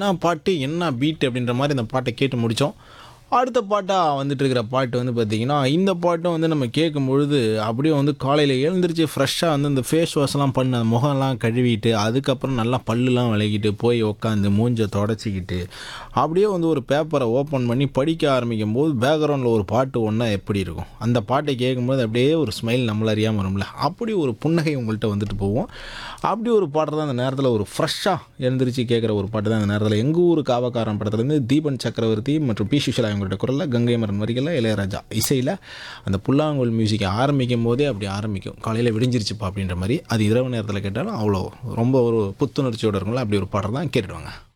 என்ன பாட்டு என்ன பீட் அப்படின்ற மாதிரி இந்த பாட்டை கேட்டு முடித்தோம் அடுத்த பாட்டாக வந்துட்டு இருக்கிற பாட்டு வந்து பார்த்திங்கன்னா இந்த பாட்டும் வந்து நம்ம கேட்கும் பொழுது அப்படியே வந்து காலையில் எழுந்திரிச்சு ஃப்ரெஷ்ஷாக வந்து இந்த ஃபேஸ் வாஷ்லாம் பண்ண அந்த முகம்லாம் கழுவிட்டு அதுக்கப்புறம் நல்லா பல்லுலாம் விளக்கிட்டு போய் உட்காந்து மூஞ்சை தொடச்சிக்கிட்டு அப்படியே வந்து ஒரு பேப்பரை ஓப்பன் பண்ணி படிக்க ஆரம்பிக்கும் போது பேக்ரவுண்டில் ஒரு பாட்டு ஒன்றா எப்படி இருக்கும் அந்த பாட்டை கேட்கும்போது அப்படியே ஒரு ஸ்மைல் நம்மள அறியாமல் வரும்ல அப்படி ஒரு புன்னகை உங்கள்கிட்ட வந்துட்டு போவோம் அப்படி ஒரு பாட்டு தான் அந்த நேரத்தில் ஒரு ஃப்ரெஷ்ஷாக எழுந்திரிச்சு கேட்குற ஒரு பாட்டு தான் அந்த நேரத்தில் எங்கள் ஊர் காவக்காரன் படத்துலேருந்து தீபன் சக்கரவர்த்தி மற்றும் பி சுஷலா இவங்கள்ட்ட குரலில் கங்கை மரன் வரிகளில் இளையராஜா இசையில் அந்த புல்லாங்குழல் மியூசிக்கை ஆரம்பிக்கும் போதே அப்படி ஆரம்பிக்கும் காலையில் விடிஞ்சிருச்சுப்பா அப்படின்ற மாதிரி அது இரவு நேரத்தில் கேட்டாலும் அவ்வளோ ரொம்ப ஒரு புத்துணர்ச்சியோடு இருக்கும்ல அப்படி ஒரு பாடல் தான் கேட்டுடுவாங்க